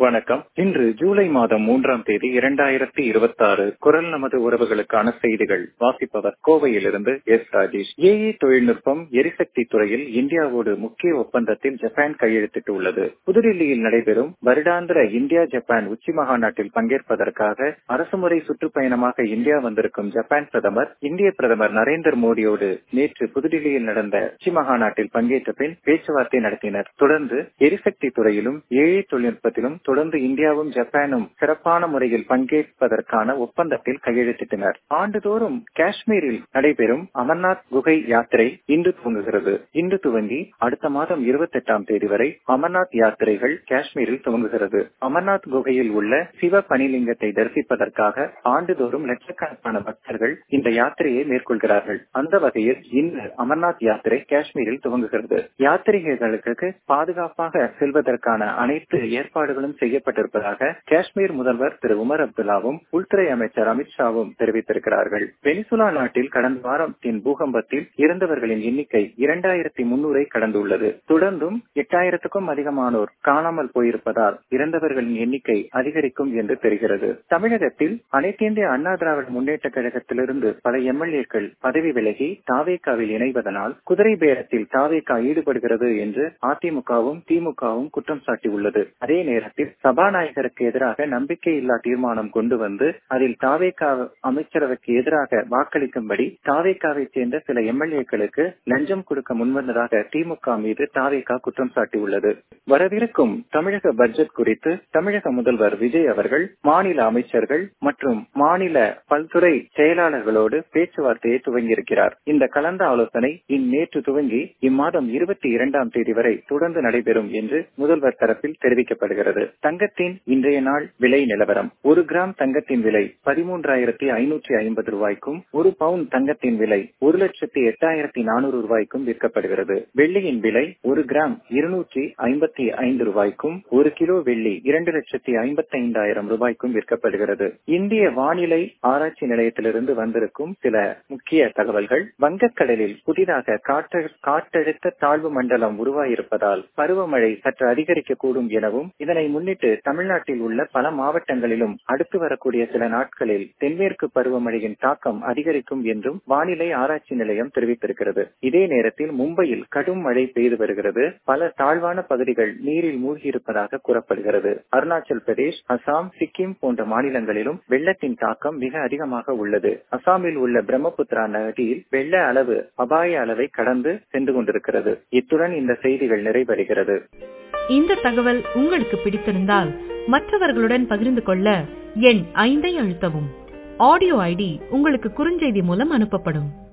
வணக்கம் இன்று ஜூலை மாதம் மூன்றாம் தேதி இரண்டாயிரத்தி இருபத்தி ஆறு குரல் நமது உறவுகளுக்கான செய்திகள் வாசிப்பவர் கோவையிலிருந்து எஸ் ராஜேஷ் ஏஏ தொழில்நுட்பம் எரிசக்தி துறையில் இந்தியாவோடு முக்கிய ஒப்பந்தத்தில் ஜப்பான் கையெழுத்திட்டு உள்ளது புதுடில்லியில் நடைபெறும் வருடாந்திர இந்தியா ஜப்பான் உச்சி மகாநாட்டில் பங்கேற்பதற்காக அரசுமுறை சுற்றுப்பயணமாக இந்தியா வந்திருக்கும் ஜப்பான் பிரதமர் இந்திய பிரதமர் நரேந்திர மோடியோடு நேற்று புதுடில்லியில் நடந்த உச்சி மகாநாட்டில் பங்கேற்ற பின் பேச்சுவார்த்தை நடத்தினர் தொடர்ந்து எரிசக்தி துறையிலும் ஏஏ தொழில்நுட்பத்திலும் தொடர்ந்து இந்தியாவும் ஜப்பானும் சிறப்பான முறையில் பங்கேற்பதற்கான ஒப்பந்தத்தில் கையெழுத்திட்டனர் ஆண்டுதோறும் காஷ்மீரில் நடைபெறும் அமர்நாத் குகை யாத்திரை இன்று துவங்குகிறது இன்று துவங்கி அடுத்த மாதம் இருபத்தி எட்டாம் தேதி வரை அமர்நாத் யாத்திரைகள் காஷ்மீரில் துவங்குகிறது அமர்நாத் குகையில் உள்ள சிவ பனிலிங்கத்தை தரிசிப்பதற்காக ஆண்டுதோறும் லட்சக்கணக்கான பக்தர்கள் இந்த யாத்திரையை மேற்கொள்கிறார்கள் அந்த வகையில் இன்று அமர்நாத் யாத்திரை காஷ்மீரில் துவங்குகிறது யாத்திரிகர்களுக்கு பாதுகாப்பாக செல்வதற்கான அனைத்து ஏற்பாடுகளும் செய்யப்பட்டிருப்பதாக காஷ்மீர் முதல்வர் திரு உமர் அப்துல்லாவும் உள்துறை அமைச்சர் அமித்ஷாவும் தெரிவித்திருக்கிறார்கள் வெனிசுலா நாட்டில் கடந்த வாரத்தின் பூகம்பத்தில் இறந்தவர்களின் எண்ணிக்கை இரண்டாயிரத்தி முன்னூரை கடந்துள்ளது தொடர்ந்தும் எட்டாயிரத்துக்கும் அதிகமானோர் காணாமல் போயிருப்பதால் இறந்தவர்களின் எண்ணிக்கை அதிகரிக்கும் என்று தெரிகிறது தமிழகத்தில் அனைத்து இந்திய அண்ணா திராவிட முன்னேற்ற கழகத்திலிருந்து பல எம்எல்ஏக்கள் பதவி விலகி தாவேக்காவில் இணைவதனால் குதிரை பேரத்தில் தாவேக்கா ஈடுபடுகிறது என்று அதிமுகவும் திமுகவும் குற்றம் சாட்டியுள்ளது அதே நேரத்தில் சபாநாயகருக்கு எதிராக நம்பிக்கையில்லா தீர்மானம் கொண்டு வந்து அதில் தாவேக்கா அமைச்சரவைக்கு எதிராக வாக்களிக்கும்படி தாவேக்காவை சேர்ந்த சில எம்எல்ஏக்களுக்கு லஞ்சம் கொடுக்க முன்வந்ததாக திமுக மீது தாவேக்கா குற்றம் சாட்டியுள்ளது வரவிருக்கும் தமிழக பட்ஜெட் குறித்து தமிழக முதல்வர் விஜய் அவர்கள் மாநில அமைச்சர்கள் மற்றும் மாநில பல்துறை செயலாளர்களோடு பேச்சுவார்த்தையை துவங்கியிருக்கிறார் இந்த கலந்த ஆலோசனை இந்நேற்று துவங்கி இம்மாதம் இருபத்தி இரண்டாம் தேதி வரை தொடர்ந்து நடைபெறும் என்று முதல்வர் தரப்பில் தெரிவிக்கப்படுகிறது தங்கத்தின் இன்றைய நாள் விலை நிலவரம் ஒரு கிராம் தங்கத்தின் விலை பதிமூன்றாயிரத்தி ஐநூற்றி ஐம்பது ரூபாய்க்கும் ஒரு பவுன் தங்கத்தின் விலை ஒரு லட்சத்தி எட்டாயிரத்தி நானூறு ரூபாய்க்கும் விற்கப்படுகிறது வெள்ளியின் விலை ஒரு கிராம் இருநூற்றி ஐம்பத்தி ஐந்து ரூபாய்க்கும் ஒரு கிலோ வெள்ளி இரண்டு லட்சத்தி ஐம்பத்தி ஐந்தாயிரம் ரூபாய்க்கும் விற்கப்படுகிறது இந்திய வானிலை ஆராய்ச்சி நிலையத்திலிருந்து வந்திருக்கும் சில முக்கிய தகவல்கள் வங்கக்கடலில் புதிதாக காற்றழுத்த தாழ்வு மண்டலம் உருவாயிருப்பதால் பருவமழை சற்று அதிகரிக்கக்கூடும் எனவும் இதனை முன்னிட்டு தமிழ்நாட்டில் உள்ள பல மாவட்டங்களிலும் அடுத்து வரக்கூடிய சில நாட்களில் தென்மேற்கு பருவமழையின் தாக்கம் அதிகரிக்கும் என்றும் வானிலை ஆராய்ச்சி நிலையம் தெரிவித்திருக்கிறது இதே நேரத்தில் மும்பையில் கடும் மழை பெய்து வருகிறது பல தாழ்வான பகுதிகள் நீரில் மூழ்கியிருப்பதாக கூறப்படுகிறது அருணாச்சல் பிரதேஷ் அசாம் சிக்கிம் போன்ற மாநிலங்களிலும் வெள்ளத்தின் தாக்கம் மிக அதிகமாக உள்ளது அசாமில் உள்ள பிரம்மபுத்திரா நதியில் வெள்ள அளவு அபாய அளவை கடந்து சென்று கொண்டிருக்கிறது இத்துடன் இந்த செய்திகள் நிறைவடைகிறது இந்த தகவல் உங்களுக்கு பிடித்திருந்தால் மற்றவர்களுடன் பகிர்ந்து கொள்ள எண் ஐந்தை அழுத்தவும் ஆடியோ ஐடி உங்களுக்கு குறுஞ்செய்தி மூலம் அனுப்பப்படும்